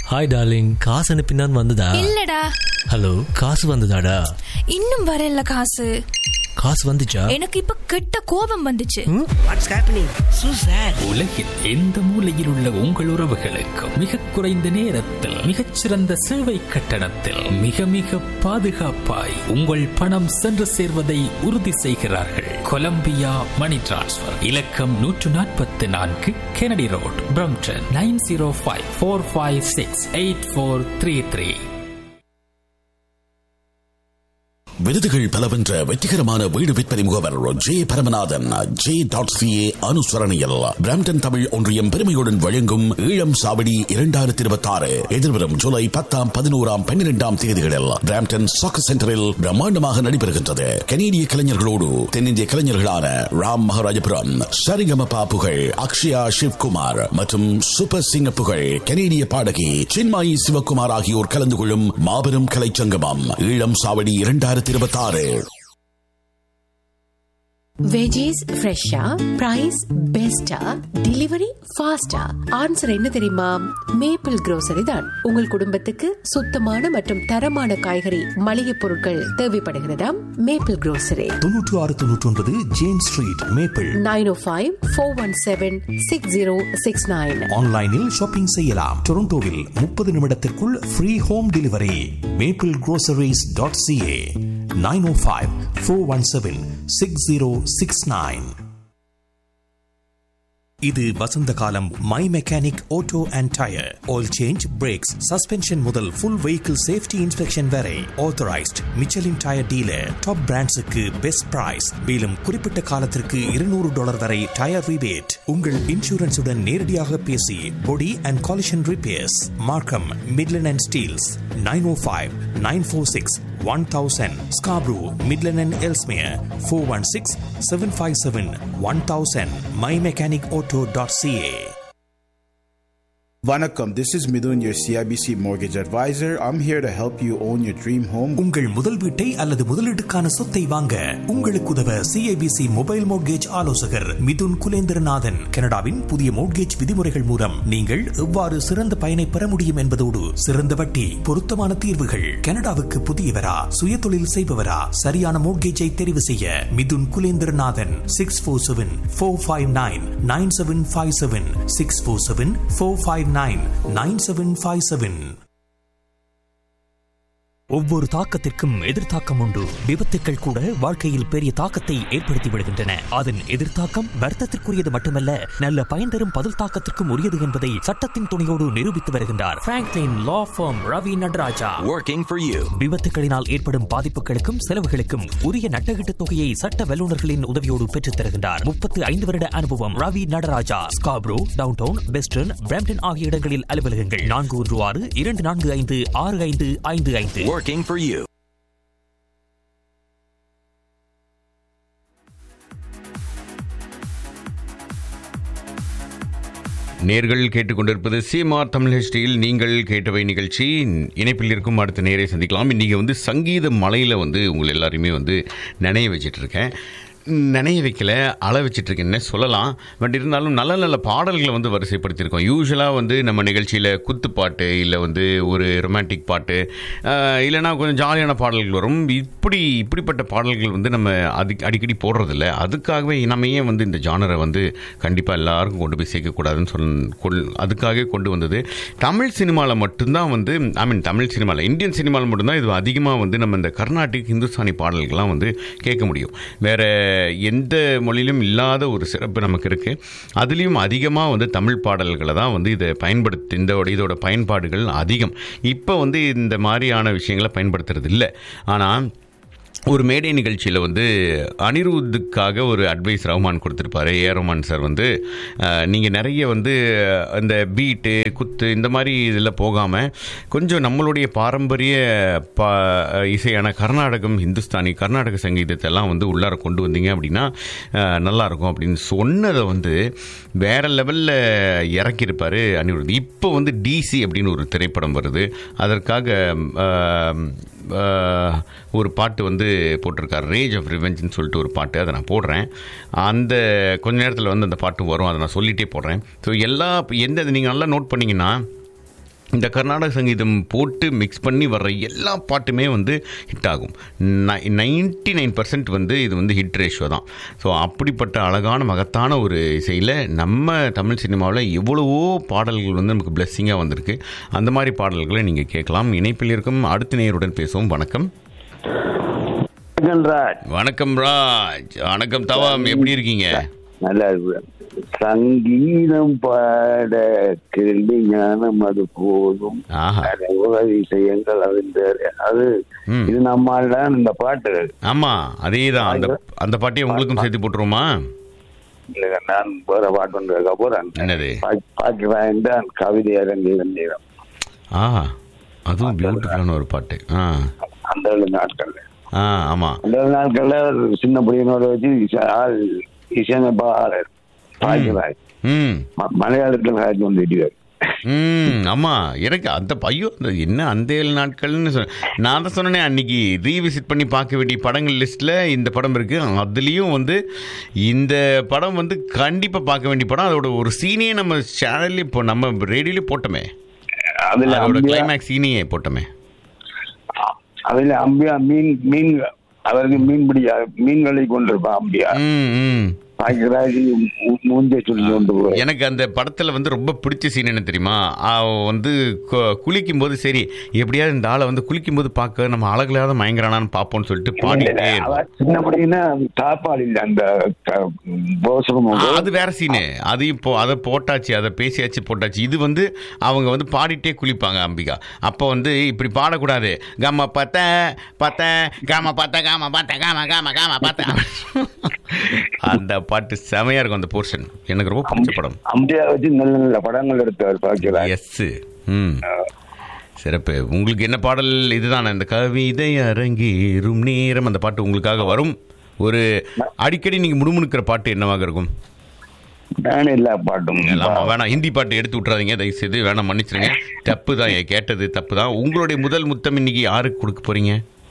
Hi darling காசு அனுப்பினான் வந்ததா இல்லடா ஹலோ காசு வந்ததாடா இன்னும் வரல காசு காசு வந்துச்சா எனக்கு இப்ப கெட்ட கோபம் வந்துச்சு வாட்ஸ் ஹேப்பனிங் சூ சார் உலகில் எந்த மூலையில் உள்ள உங்கள் உறவுகளுக்கும் மிக குறைந்த நேரத்தில் மிகச்சிறந்த சேவை கட்டணத்தில் மிக மிக பாதுகாப்பாய் உங்கள் பணம் சென்று சேர்வதை உறுதி செய்கிறார்கள் கொலம்பியா மணி டிரான்ஸ்ஃபர் இலக்கம் நூற்று நாற்பத்தி நான்கு Kennedy road Brampton nine zero five four five six eight four three three விருதுகள் பல வென்ற வெற்றிகரமான வீடு விற்பனை முகவர் J Paramanathan J dot CA அனுசரணையில் பிராம்டன் தமிழ் ஒன்றியம் பெருமையுடன் வழங்கும் ஈழம் சாவடி இரண்டாயிரத்தி இருபத்தி ஆறு எதிர்வரும் ஜூலை பத்தாம் பதினோராம் பன்னிரெண்டாம் தேதிகளில் பிராம்டன் சாக்கு சென்டரில் பிரம்மாண்டமாக நடைபெறுகின்றது கனேடிய கலைஞர்களோடு தென்னிந்திய கலைஞர்களான ராம் மகாராஜபுரம் சரிகமபா புகழ் அக்ஷயா சிவ்குமார் மற்றும் சூப்பர் சிங்க புகழ் கனேடிய பாடகி சின்மாயி சிவகுமார் ஆகியோர் கலந்து கொள்ளும் மாபெரும் கலைச்சங்கமம் ஈழம் சாவடி இரண்டாயிரத்தி இருபத்தி ஆறு வெஜிஸ் ஃப்ரெஷ்ஷா பிரைஸ் பெஸ்டா டெலிவரி ஃபாஸ்டா ஆன்சர் என்ன தெரியுமா மேப்பிள் grocery தான் உங்கள் குடும்பத்துக்கு சுத்தமான மற்றும் தரமான காய்கறி மளிகை பொருட்கள் தேவைப்படுகிறதாம் மேப்பிள் grocery தொன்னூற்று ஆறு தொன்னூற்றி ஒன்பது James street maple nine O five four one seven six zero six nine ஆன்லைனில் ஷாப்பிங் செய்யலாம் டொரண்டோவில் முப்பது நிமிடத்திற்குள் free home delivery maple groceries.ca dot CA nine O five four one seven six zero six nine இது வசந்த காலம் my mechanic auto and tyre oil change brakes suspension முதல் full vehicle safety inspection வரை authorised Michelin tyre dealer top பிராண்ட்ஸுக்கு best price மேலும் குறிப்பிட்ட காலத்திற்கு இருநூறு டாலர் வரை டயர் ரிபேட் உங்கள் இன்சூரன்ஸுடன் நேரடியாக பேசி body and collision repairs Markham Midland and Steeles nine O five nine four six one thousand Scarborough Midland and Ellesmere four one six seven five seven one thousand my mechanic auto dot CA Vanakkam, this is Midun, your CIBC mortgage advisor. I'm here to help you own your dream home. உங்கள் முதல் வீட்டை அல்லது முதலீட்டுக்கான சொத்தை வாங்க உங்களுக்கு உதவ CIBC mobile mortgage ஆலோசகர் மிதுன் குலேந்திரநாதன் கனடாவின் புதிய மோட்கேஜ் விதிமுறைகள் மூலம் நீங்கள் எவ்வாறு சிறந்த பயனை பெற முடியும் என்பதோடு சிறந்த வட்டி பொருத்தமான தீர்வுகள் கனடாவுக்கு புதியவரா சுய தொழில் செய்பவரா சரியான மோட்கேஜை தெரிவு செய்ய Mithun Kulendranathan six four seven four five nine nine seven five seven six four seven four five nine nine seven five seven ஒவ்வொரு தாக்கத்திற்கும் எதிர்த்தாக்கம் உண்டு விபத்துக்கள் கூட வாழ்க்கையில் பெரிய தாக்கத்தை ஏற்படுத்தி விடுகின்றன அதன் எதிர்த்தாக்கம் வருத்தத்திற்குரியது மட்டுமல்ல நல்ல பயன் தரும் பதில் தாக்கத்திற்கும் உரியது என்பதை சட்டத்தின் துணையோடு நிரூபித்து வருகின்றார் Franklin law firm Ravi Nadaraja Working for you. விபத்துகளினால் ஏற்படும் பாதிப்புகளுக்கும் செலவுகளுக்கும் உரிய நட்டகீட்டு தொகையை சட்ட வல்லுநர்களின் உதவியோடு பெற்றுத் தருகின்றார் முப்பத்து ஐந்து வருட அனுபவம் Ravi Nadaraja Scarborough downtown western Brampton ஆகிய இடங்களில் அலுவலகங்கள் நான்கு ஒன்று ஆறு இரண்டு நான்கு ஐந்து ஆறு ஐந்து ஐந்து ஐந்து Working for you. நேர்கள் கேட்டுக்கொண்டிருப்பது சிமார் தமிழ் ஹிஸ்டியில் நீங்கள் கேட்டவை நிகழ்ச்சி இணைப்பில் இருக்கும் அடுத்த நேரை சந்திக்கலாம் இன்றைக்கி வந்து சங்கீத மலையில் வந்து உங்கள் எல்லாரையுமே வந்து நினைய வச்சிட்டு இருக்கேன் நினைய வைக்கல அள வச்சிட்ருக்கேன்னு சொல்லலாம் பட் இருந்தாலும் நல்ல நல்ல பாடல்களை வந்து வரிசைப்படுத்தியிருக்கோம் யூஸ்வலாக வந்து நம்ம நிகழ்ச்சியில் குத்துப்பாட்டு இல்லை வந்து ஒரு ரொமான்டிக் பாட்டு ஆஹ், இல்லைன்னா கொஞ்சம் ஜாலியான பாடல்கள் வரும் இப்படி இப்படிப்பட்ட பாடல்கள் வந்து நம்ம அது அடிக்கடி போடுறதில்ல அதுக்காகவே நம்ம ஏன் வந்து இந்த ஜானரை வந்து கண்டிப்பாக எல்லாருக்கும் கொண்டு போய் சேர்க்கக்கூடாதுன்னு சொல் கொள் அதுக்காகவே கொண்டு வந்தது தமிழ் சினிமாவில் மட்டும்தான் வந்து ஐ மீன் தமிழ் சினிமாவில் இந்தியன் சினிமாவில் மட்டும்தான் இது அதிகமாக வந்து நம்ம இந்த கர்நாடிக் ஹிந்துஸ்தானி பாடல்கள்லாம் வந்து கேட்க முடியும் வேறு எந்த மொழியிலும் இல்லாத ஒரு சிறப்பு நமக்கு இருக்குது அதுலேயும் அதிகமாக வந்து தமிழ் பாடல்களை தான் வந்து இதை பயன்படுத்தி இந்த இதோட பயன்பாடுகள் அதிகம் இப்போ வந்து இந்த மாதிரியான விஷயங்களை பயன்படுத்துறது இல்லை ஆனால் ஒரு மேடை நிகழ்ச்சியில் வந்து அனிருத்துக்காக ஒரு அட்வைஸ் ரஹ்மான் கொடுத்துருப்பாரு ஏ ரஹ்மான் சார் வந்து நீங்கள் நிறைய வந்து அந்த பீட்டு குத்து இந்த மாதிரி இதில் போகாமல் கொஞ்சம் நம்மளுடைய பாரம்பரிய பா இசையான கர்நாடகம் ஹிந்துஸ்தானி கர்நாடக சங்கீதத்தை எல்லாம் வந்து உள்ளார கொண்டு வந்தீங்க அப்படின்னா அஹ், நல்லாயிருக்கும் அப்படின்னு சொன்னதை வந்து வேற லெவலில் இறக்கியிருப்பார் அனிருத் இப்போ வந்து டிசி அப்படின்னு ஒரு திரைப்படம் வருது அதற்காக அஹ், ஆஹ், ஒரு பாட்டு வந்து போட்டிருக்காரு ரேஜ் ஆஃப் ரிவெஞ்சுன்னு சொல்லிட்டு ஒரு பாட்டு அதை நான் போடுறேன் அந்த கொஞ்ச நேரத்தில் வந்து அந்த பாட்டு வரும் அதை நான் சொல்லிகிட்டே போடுறேன் ஸோ எல்லா எந்த நீங்கள் நல்லா நோட் பண்ணிங்கன்னா இந்த கர்நாடக சங்கீதம் போட்டு மிக்ஸ் பண்ணி வர்ற எல்லா பாட்டுமே வந்து ஹிட் ஆகும் நைன்டி நைன் பர்சன்ட் வந்து இது வந்து ஹிட் ரேஷியோ தான் ஸோ அப்படிப்பட்ட அழகான மகத்தான ஒரு இசையில் நம்ம தமிழ் சினிமாவில் எவ்வளவோ பாடல்கள் வந்து நமக்கு பிளெஸ்ஸிங்காக வந்திருக்கு அந்த மாதிரி பாடல்களை நீங்கள் கேட்கலாம் இணைப்பில் இருக்கும் அடுத்த நேயருடன் பேசுவோம் வணக்கம் வணக்கம் ராஜ் வணக்கம் தவம் எப்படி இருக்கீங்க நல்லா இருக்கு சங்கீதம் பாட கேள்வி ஞானம் அது போதும் ஆஹா அது உதவி செய்யுங்கள் அது அது ம். இது நம்மால் தான் இந்த பாட்டு ஆமா அதே தான் அந்த அந்த பாட்டியை உங்களுக்கும் சேர்த்து போட்டுருவோமா இல்லைங்க, நான் வேற பாட்டு ஒன்று கேட்க போறேன் என்னது பாக்கிவாயன் தான் கவிதை அரங்கி வந்தீரம் ஆ அதுவும் பியூட்டிஃபுல்லான ஒரு பாட்டு ஆ அந்த ஏழு நாட்கள்ல ஆ ஆமா அந்த ஏழு நாட்கள்ல ஒரு சின்ன பையனோட வச்சு இசை- ஆள் இசையமைப்பாளர் பாக்கிவாய் ம் மலையாளத்தில் காய்ச்சி வந்துட்டு ம் ஆமா எனக்கு அந்த ஐயோ அந்த என்ன அந்த ஏழு நாட்கள்னு சொன்ன நான் தான் சொன்னேனே அன்னைக்கு ரீவிசிட் பண்ணி பார்க்க வேண்டிய படங்கள் லிஸ்ட்ல இந்த படம் இருக்கு அதுலயும் வந்து இந்த படம் வந்து கண்டிப்பா பார்க்க வேண்டிய படம் அதோட ஒரு சீனே நம்ம சேனல்ல இப்போ நம்ம ரேடியோலயே போட்டோமே அதுல அதோட அம்பியா- கிளைமேக்ஸ் சீனையே போட்டோமே அதுல அம்பியா மீன் மீன் அவருக்கு மீன் பிடிக்க மீன்களை கொண்டிருப்பான் அம்பியா ம் ம் பாக்கியராஜ் மூஞ்ச சொல்லி கொண்டு போய் எனக்கு அந்த படத்துல வந்து ரொம்ப பிடிச்ச சீன் என்ன தெரியுமா அவ வந்து கு- குளிக்கும் போது சரி எப்படியாவது இந்த ஆளை வந்து குளிக்கும் போது பார்க்க நம்ம அழகுலாத மயங்கரானான்னு பார்ப்போம்னு சொல்லிட்டு பாடிட்டே அவ இருப்போம். சின்ன படினா தாப்பால் இல்ல அந்த க- போசகம் ஆ, அது வேற சீனு அது இப்போ அதை போட்டாச்சு அதை பேசியாச்சு போட்டாச்சு இது வந்து அவங்க வந்து பாடிட்டே குளிப்பாங்க அம்பிகா அப்போ வந்து இப்படி பாடக்கூடாது கம பத்த பத்த காம பத்த காம பத்த காம காம காம பத்த அந்த பாட்டு செமையா இருக்கும் அந்த போர்ஷன் எனக்கு ரொம்ப பிடிச்ச படம் அம்பியா வச்சு நல்ல நல்ல படங்கள் எடுத்தார் பாக்கியராஜ் எஸ் ம் சிறப்பு உங்களுக்கு என்ன பாடல் இதுதானே இந்த கவிதை அரங்கேறும் நேரம் அந்த பாட்டு உங்களுக்காக வரும் ஒரு அடிக்கடி நீங்க முணுமுணுக்கிற பாட்டு என்னவாக இருக்கும் நான் எல்லா பாட்டும் ஆமா வேணாம் ஹிந்தி பாட்டு எடுத்து விட்றாதீங்க தயவு செய்து வேணாம் மன்னிச்சிருங்க தப்பு தான் கேட்டது தப்பு தான் உங்களுடைய முதல் முத்தம் இன்னைக்கு யாருக்கு கொடுக்க போறீங்க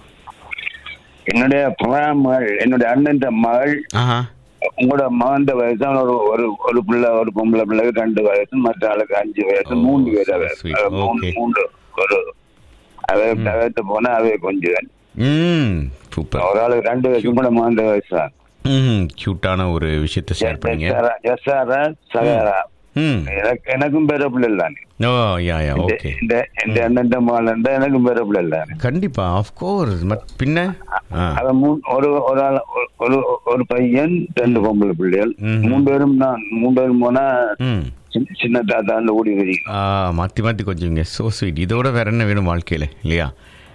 என்னுடைய பிராம் மகள் என்னுடைய அண்ணன் மகள் ஆஹா உங்களோட மகன் வயசு அவன் ஒரு ஒரு ஒரு பிள்ளை ஒரு பொம்பளை பிள்ளைக்கு ரெண்டு வயசு மற்ற ஆளுக்கு அஞ்சு வயசு மூணு பேர் அவ. sweet. அவ மூணு Okay. மூன்று ஒரு அவை தவிர்த்து போனா அவை கொஞ்சம் ம் சூப்பர் ஒரு ஆளுக்கு ரெண்டு வயசு கூட மகன் வயசு தான் ம் கியூட்டான ஒரு விஷயத்தை ஷேர் பண்ணீங்க ஜசாரா சகாரா ம் எனக்கு எனக்கும் பேர பிள்ளை இல்லானே ஓ யா யா ஓகே இந்த இந்த அண்ணன் மகன் எனக்கும் பேர பிள்ளை இல்லானே கண்டிப்பா ஆஃப் கோர்ஸ் பின்ன ஆ அத மூணு ஒரு ஒரு ஆள் ஒரு- ஒரு ஒரு பையன் ரெண்டு பொம்பளை பிள்ளைகள் ம்ஹும். மூணு பேரும் நான் மூணு பேரும் போனா ம் சின்ன- சின்ன தாத்தா அந்த ஓடி வரீங்க ஆ மாற்றி மாற்றி கொஞ்சம் சோ ஸ்வீட் இதோட வேற என்ன வேணும் வாழ்க்கையில் இல்லையா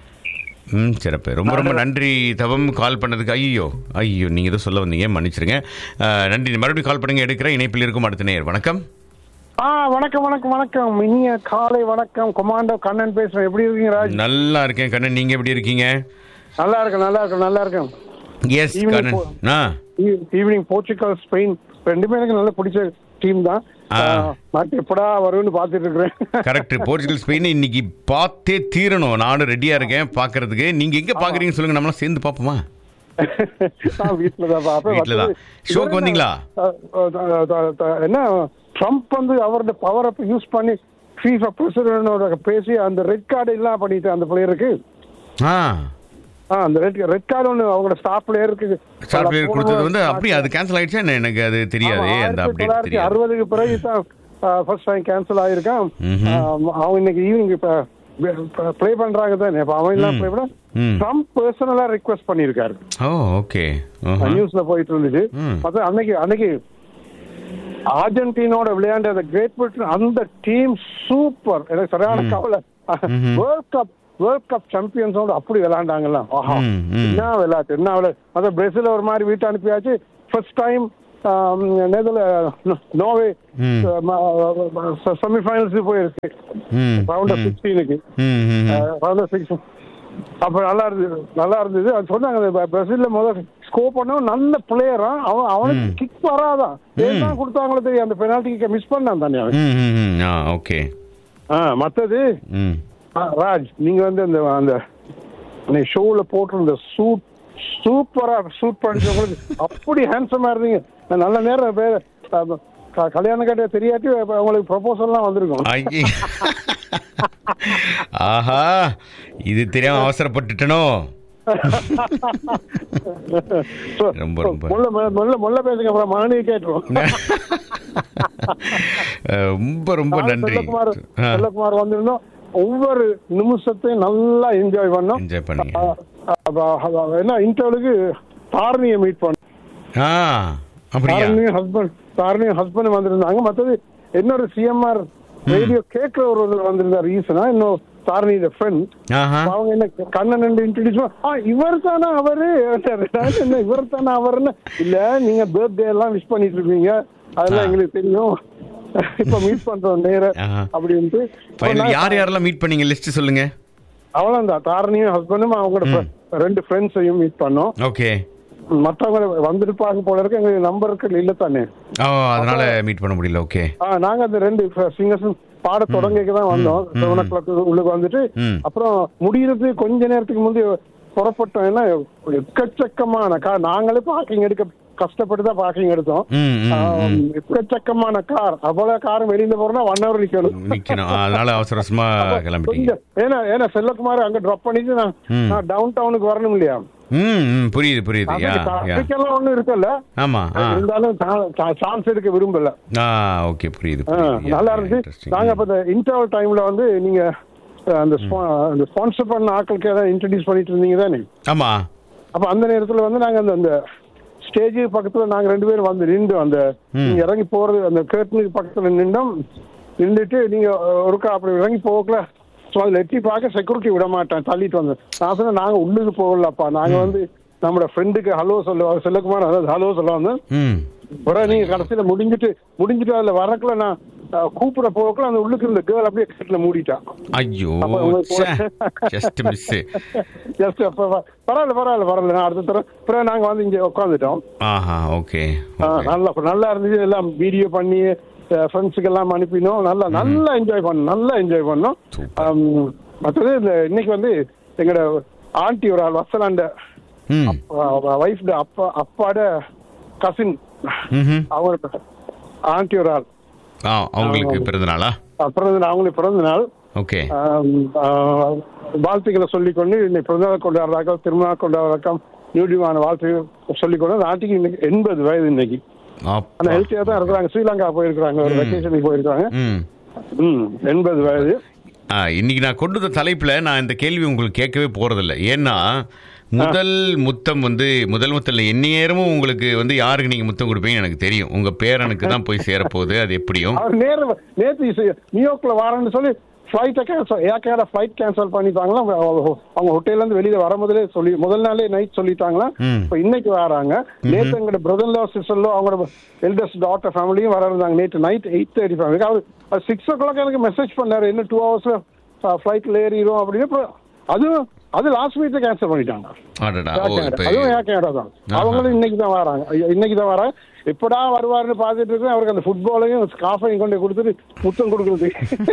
ம் சிறப்பு ரொம்ப ரொம்ப நன்றி தவம் கால் பண்ணதுக்கு ஐயோ ஐயோ நீங்கள் எதுவும் சொல்ல வந்தீங்க மன்னிச்சிருங்க ஆ, நன்றி மறுபடியும் கால் பண்ணுங்க எடுக்கிற இணைப்பில் இருக்கும் அடுத்த நேயர் வணக்கம் ஆ வணக்கம் வணக்கம் வணக்கம் இனிய காலை வணக்கம் கொமாண்டோ கண்ணன் பேசுறேன் எப்படி இருக்கீங்க ராஜ் நல்லா இருக்கேன் கண்ணன் நீங்கள் எப்படி இருக்கீங்க நல்லா இருக்கேன் நல்லா இருக்கேன் நல்லா இருக்கேன் எஸ் Evening கண்ணன் போ- ஆ ஈவினிங் போர்ச்சுகல் ஸ்பெயின் ரெண்டுமே எனக்கு நல்ல பிடிச்ச டீம் தான் ஆ. நான் எப்படா வரும்னு பார்த்துட்டு இருக்கிறேன் கரெக்ட் போர்ச்சுகல் ஸ்பெயின் இன்னைக்கு பார்த்தே தீரணும் நானும் ரெடியாக இருக்கேன் பார்க்கறதுக்கு நீங்கள் எங்கே பார்க்குறீங்கன்னு சொல்லுங்கள் நம்மளாம் சேர்ந்து பார்ப்போமா நான் வீட்டுல தான் பார்ப்பேன். வீட்ல தான். மத்தபடி ஷோக்கு இவரு வந்தீங்களா? அஹ், அஹ், அஹ், அஹ், என்ன ட்ரம்ப் வந்து அவரோட பவரை யூஸ் பண்ணி ஃபீஃபா பிரசிடண்டோட பேசி அந்த ரெட் கார்டு எல்லாம் பண்ணிட்டு அந்த பிளேயருக்கு ஆ ஆ அந்த ரெட் ரெட் கார்டு ஒன்று அவங்களோட ஸ்டார் பிளேயருக்கு ஸ்டார் பிளேயர் கொடுத்தது வந்து அப்படி அது கேன்சல் ஆயிடுச்சா என்ன? எனக்கு அது தெரியாது அந்த அப்டேட் தெரியாது அறுபதுக்கு பிறகு தான் ஃபர்ஸ்ட் டைம் கேன்சல் ஆயிருக்கான் ம்ஹும். ஆ, அவன் இன்னைக்கு ஈவினிங் இப்ப ப்ளே பண்றாங்க தானே இப்ப அவன் எல்லாம் ம். ப்ளே பண்ண ம். ட்ரம்ப் பர்சனலா ரிக்வெஸ்ட் பண்ணியிருக்காரு ஓ ஓகே நியூஸ்ல போயிட்டு இருந்துச்சு ம். அது அன்னைக்கு அன்னைக்கு அர்ஜென்டினோட விளையாண்ட அந்த கிரேட் பிரிட்டன் அந்த டீம் சூப்பர் எனக்கு சரியான ம். கவலை ம்ஹும். வேர்ல்ட் கப் வேர்ல்ட் கப் சாம்பியன்ஸோட அப்படி விளையாண்டாங்கல்ல ஆஹா ம், ம். என்ன விளையாட்டு என்ன விளையாட்டு அதான் பிரேசில் ஒரு மாதிரி வீட்டு அனுப்பியாச்சு ஃபர்ஸ்ட் டைம் நேதுல நோவே ம். செமிஃபைனல்ஸ் போயிருக்கு ம், ரவுண்ட் ஆஃப் ம். சிக்ஸ்டீனுக்கு ம், ம், ம். ரவுண்ட் ஆஃப் சிக்ஸ்டீன் அப்ப நல்லா இருந்தது நல்லா இருந்தது அது சொன்னாங்க அந்த பிரேசில்ல முதல் ஸ்கோர் பண்ணவன் நல்ல பிளேயரா அவன் அவனுக்கு ம். கிக் வராதான் ஏன் கொடுத்தாங்களோ தெரியும் அந்த பெனால்டி மிஸ் பண்ணான் தானே அவன் ம், ம், ம். ஆ ஓகே ஆ, மத்தது ம் ஆ, ராஜ் நீங்க வந்து அந்த அந்த நீ ஷோல போட்டிருந்த சூட் சூப்பரா சூட் பண்ணிச்சவங்களுக்கு அப்படி ஹேண்ட்ஸமா இருந்தீங்க நான் நல்ல நேரம் வே- அஹ், க- கல்யாணம் கேட்ட தெரியாட்டி இப்ப உங்களுக்கு ப்ரொபோசல்லாம் வந்திருக்கும் ஐயே. ஆஹா இது தெரியாம அவசரப்பட்டுட்டனோ ரொம்ப ரொம்ப முள்ள முள்ள முள்ள பேசுங்க அப்புறம் மகனையும் கேட்டுரும் அஹ், ரொம்ப ரொம்ப நன்றி செல்லகுமார் ஆ, செல்லகுமார் வந்திருந்தோம் ஒவ்வொரு நிமிஷத்தையும் நல்லா என்ஜாய் பண்ணோம் என்ஜாய் பண்ணீங்க அஹ், அப்ப- அப்ப என்ன இன்டர்வலுக்கு தாரணியை மீட் பண்ணோம் ஆ அப்படியா தாரணியும் ஹஸ்பண்ட் தாரணியும் ஹஸ்பண்ட் வந்திருந்தாங்க மற்றது இன்னொரு சிஎம்ஆர் ரேடியோ கேட்கிற ஒரு வந்திருந்தார் ஈசனா இன்னும் தாரணியோட ஃப்ரெண்ட் ஆஹா அவங்க என்ன கண்ணன் இன்ட்ரடியூஸ் ஆ இவர் தானே அவரு நான் என்ன இவர் தானே அவருன்னு இல்ல நீங்க பர்த்டே எல்லாம் விஷ் பண்ணிட்டு இருக்கீங்க அதெல்லாம் எங்களுக்கு தெரியும் இப்ப மீட் பண்றோம் நேர ஆஹா. அப்படின்ட்டு ஃபைனல் யார் யாரெல்லாம் மீட் பண்ணீங்க லிஸ்ட் சொல்லுங்க அவ்வளவுதான் தாரணியும் ஹஸ்பண்டும் அவங்களோட fr- ரெண்டு ஃப்ரெண்ட்ஸையும் மீட் பண்ணோம் ஓகே மற்றவங்க வந்திருப்பாங்க போல இருக்கு எங்களுக்கு நம்பர்கள் இல்ல தானே ஓ அதனால மீட் பண்ண முடியல ஓகே ஆ, நாங்க அந்த ரெண்டு சிங்கர்ஸும் பாட தொடங்கிக்க தான் வந்தோம் செவன் ஓ கிளாக் உள்ளுக்கு வந்துட்டு ம். அப்புறம் முடியறது கொஞ்ச நேரத்துக்கு முந்தைய புறப்பட்டோம் ஏன்னா எக்கச்சக்கமான கார் நாங்களே பார்க்கிங் எடுக்க கஷ்டப்பட்டு தான் பார்க்கிங் எடுத்தோம் ம், ம், ஆம், எக்கச்சக்கமான கார் அவ்வளவு கார் வெளியில போறோம்னா ஒன் ஹவர் நிக்கணும் நிக்கணும் ஆ, அதனால அவசர அவசரமா கிளம்பிட்டீங்க கொஞ்சம் ஏன்னா ஏன்னா செல்லகுமார் அங்க ட்ராப் பண்ணிட்டு நான் ம். நான் டவுன் டவுனுக்கு வரணும் இல்லையா ம் ம், புரியுது புரியுது யா யா அதுக்கெல்லாம் ஒண்ணும் இருக்குல்ல ஆமா ஆ இருந்தாலும் சான்ஸ் எடுக்க விரும்பல ஆ ஓகே புரியுது ஆ, புரியுது நல்லா இருந்துச்சு நாங்க அப்ப இந்த இன்டர்வல் டைம்ல வந்து நீங்க அஹ், அந்த spon- அந்த ஸ்பான்சர் பண்ண ஆட்களுக்கு ஏதாவது இன்ட்ரடியூஸ் பண்ணிட்டு இருந்தீங்க தானே ஆமா அப்ப அந்த நேரத்துல வந்து நாங்க அந்த அந்த ஸ்டேஜ் பக்கத்துல நாங்க ரெண்டு பேரும் வந்து நின்றோம் அந்த நீங்க இறங்கி போறது அந்த கேர்டனுக்கு பக்கத்துல நின்றோம் நின்றுட்டு நீங்க அஹ், ஒருக்கா அப்படி இறங்கி போகல ஸோ அதுல எட்டி பார்க்க செக்யூரிட்டி விட மாட்டேன் தள்ளிட்டு வந்தேன் நான் சொன்னேன் நாங்க உள்ளுக்கு போகலப்பா நாங்க வந்து நம்மளோட ஃப்ரெண்டுக்கு ஹலோ சொல்லுவாங்க செல்லகுமார் அதாவது ஹலோ சொல்ல வந்தேன் ம் அப்புறம் நீங்க கடைசியில முடிஞ்சிட்டு முடிஞ்சிட்டு அதுல வரக்குள்ள நான் அஹ், கூப்பிட போகக்குள்ள அந்த உள்ளுக்கு இருந்த கேர்ள் அப்படியே கட்டில மூடிட்டா ஐயோ அப்ப உங்களுக்கு ஜஸ்ட் மிஸ் ஜஸ்ட் அப்ப ப- பரவாயில்ல பரவாயில்ல பரவாயில்ல நான் அடுத்த தடவை அப்புறம் நாங்க வந்து இங்க உட்காந்துட்டோம் ஆஹா ஓகே நல்லா நல்லா இருந்துச்சு எல்லாம் வீடியோ பண்ணி ஃப்ரெண்ட்ஸுக்கு எல்லாம் அனுப்பினோம் நல்லா நல்லா என்ஜாய் பண்ணோம் நல்லா என்ஜாய் பண்ணோம் ஆம், மற்றது இந்த இன்னைக்கு வந்து எங்களோட ஆண்டி ஒரு ஆள் வசலாண்ட ம் ஒய்ஃப் அப்பா அப்பாட கசின் ம்ஹும். அவங்க ஆண்டி ஒரு ஆள் ஆ அவங்களுக்கு பிறந்த நாளா பிறந்த நாள் அவங்களுக்கு பிறந்த நாள் ஓகே ஆம், ஆ, வாழ்த்துக்களை சொல்லிக்கொண்டு இன்னைக்கு பிறந்தநாள் கொண்டாடுறாக்கா திருமணம் கொண்டாடுறாக்கா நியூடிமான வாழ்த்துக்கள் சொல்லிக்கொண்டு அந்த ஆண்டிக்கு இன்னைக்கு எண்பது வயது இன்னைக்கு ஆனா ஹெல்த்தியா தான் இருக்கிறாங்க ஸ்ரீலங்கா போயிருக்கிறாங்க ஒரு வெக்கேஷனுக்கு போயிருக்காங்க ம் ம் எண்பது வயது ஆ, இன்னைக்கு நான் கொண்டு வந்த தலைப்புல நான் இந்த கேள்வி உங்களுக்கு கேட்கவே போறதில்ல ஏன்னா முதல் முத்தம் வந்து முதல் முத்தம் எந்நேரமும் உங்களுக்கு வந்து யாருக்கு நீங்க முத்தம் கொடுப்பீங்கன்னு எனக்கு தெரியும் உங்க பேரனுக்கு தான் போய் சேரப்போகுது அது எப்படியும் அவர் நேர நேற்று நியூயார்க்ல வரேன்னு சொல்லி ஃபிளைட்டை கேன்சல் ஏர்கேட ஃபிளைட் கேன்சல் பண்ணிட்டாங்களா அவங்க அவங்க ஹோட்டல்ல இருந்து வெளியில வர முதலே சொல்லி முதல் நாளே நைட் சொல்லிட்டாங்களா ம். இப்ப இன்னைக்கு வராங்க நேற்று எங்களோட பிரதர்லோ சிஸ்டர்லோ அவங்களோட எல்டஸ்ட் டாட்டர் ஃபேமிலியும் வர இருந்தாங்க நேற்று நைட் எயிட் தேர்ட்டி ஃபைவ் அவர் சிக்ஸ் ஓ கிளாக் எனக்கு மெசேஜ் பண்ணாரு இன்னும் டூ ஹவர்ஸ்ல ஃபிளைட்ல ஏறிடும் அப்படின்னு அப்புறம் அதுவும் அது லாஸ்ட் வீக்ல கேன்சல் பண்ணிட்டாங்க அடடா ஓ ஏர் இப்போ கனடா. அதுவும் ஏர் கனடா தான் அவங்களும் இன்னைக்கு தான் வராங்க ஐயா, இன்னைக்கு தான் வராங்க எப்படா வருவாருன்னு பார்த்துட்டு இருக்கேன் அவருக்கு அந்த ஃபுட்பாலையும் ஸ்காஃபையும் கொண்டு கொடுத்துட்டு முத்தம் கொடுக்குறது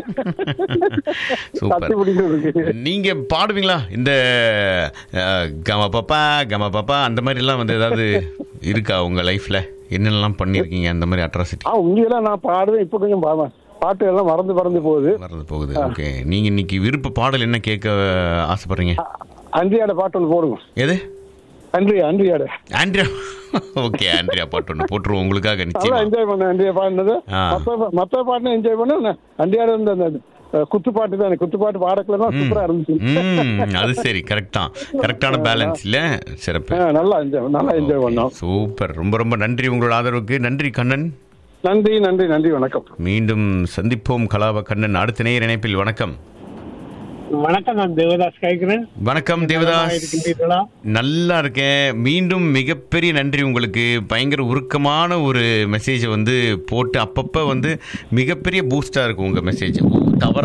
கத்தி பிடிக்கிறது நீங்க பாடுவீங்களா இந்த அஹ், கம பாப்பா கம பாப்பா அந்த மாதிரி எல்லாம் வந்து ஏதாவது இருக்கா உங்க லைஃப்ல என்னெல்லாம் பண்ணிருக்கீங்க அந்த மாதிரி அட்ராசிட்டி ஆ உண்மையெல்லாம் நான் பாடுவேன் இப்போ கொஞ்சம் பாடுவேன் பாட்டு எல்லாம் மறந்து மறந்து போகுது மறந்து போகுது ஓகே நீங்க இன்னைக்கு விருப்ப பாடல் என்ன கேட்க ஆசைப்படுறீங்க அன்றியாட பாட்டு ஒன்று போடுங்க எது அன்றியா அன்றியாட ஆண்ட்ரியா ஓகே ஆண்ட்ரியா பாட்டு ஒன்று போட்டுருவோம் உங்களுக்காக நல்லா நிச்சயமா என்ஜாய் பண்ணேன் அன்றியா பாடினது ஆ. மற்ற மற்ற பாட்டு என்ஜாய் பண்ணேன் அன்றியாட இருந்த அந்த அஹ், குத்துப்பாட்டு தான் குத்துப்பாட்டு பாடக்கலாம் சூப்பரா இருந்துச்சு ம் அது சரி கரெக்ட் தான் கரெக்டான பேலன்ஸ் இல்ல சிறப்பு ஆ, நல்லா என்ஜாய் நல்லா என்ஜாய் பண்ணோம் சூப்பர் ரொம்ப ரொம்ப நன்றி உங்களோட ஆதரவுக்கு நன்றி கண்ணன் நன்றி நன்றி நன்றி வணக்கம் மீண்டும் சந்திப்போம் கலாப கண்ணன் அடுத்த நேர் இணைப்பில் வணக்கம் வணக்கம் நான் தேவதாஸ் கேட்கிறேன் வணக்கம் தேவதாஸ் இருக்கின்றீர்களா நல்லா இருக்கேன் மீண்டும் மிகப்பெரிய நன்றி உங்களுக்கு பயங்கர உருக்கமான ஒரு மெசேஜை வந்து போட்டு அப்பப்போ வந்து மிகப்பெரிய பூஸ்டாக இருக்கும் உங்கள் மெசேஜ் தவற